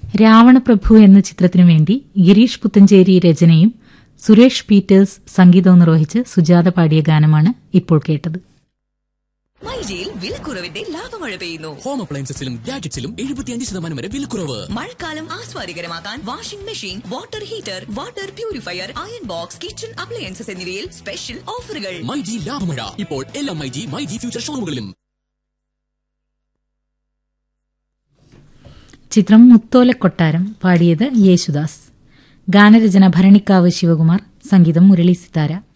രാവണപ്രഭു എന്ന ചിത്രത്തിനു വേണ്ടി ഗിരീഷ് പുത്തഞ്ചേരി രചനയും സുരേഷ് പീറ്റേഴ്സ് സംഗീതവും നിർവഹിച്ച് സുജാത പാടിയ ഗാനമാണ് ഇപ്പോൾ കേട്ടത് മൈജിയിൽ വിലക്കുറവിന്റെ ലാഭമഴ പെയ്യുന്നു ഹോം അപ്ലയൻസസിലും ഗാഡ്ജറ്റ്സിലും എഴുപത്തിയഞ്ച് ശതമാനം വരെ വിലക്കുറവ് മഴക്കാലം ആസ്വാദികരമാക്കാൻ washing machine water heater water purifier iron box kitchen appliances എന്നിവയിൽ സ്പെഷ്യൽ ഓഫറുകൾ മൈജി ലാഭമഴ ഇപ്പോൾ എല്ലാ മൈജി മൈജി ഫ്യൂച്ചർ ഷോറൂമുകളിലും ചിത്രം മുത്തോലക്കൊട്ടാരം പാടിയത് യേശുദാസ് ഗാനരചന ഭരണിക്കാവ് ശിവകുമാർ സംഗീതം മുരളി സിതാര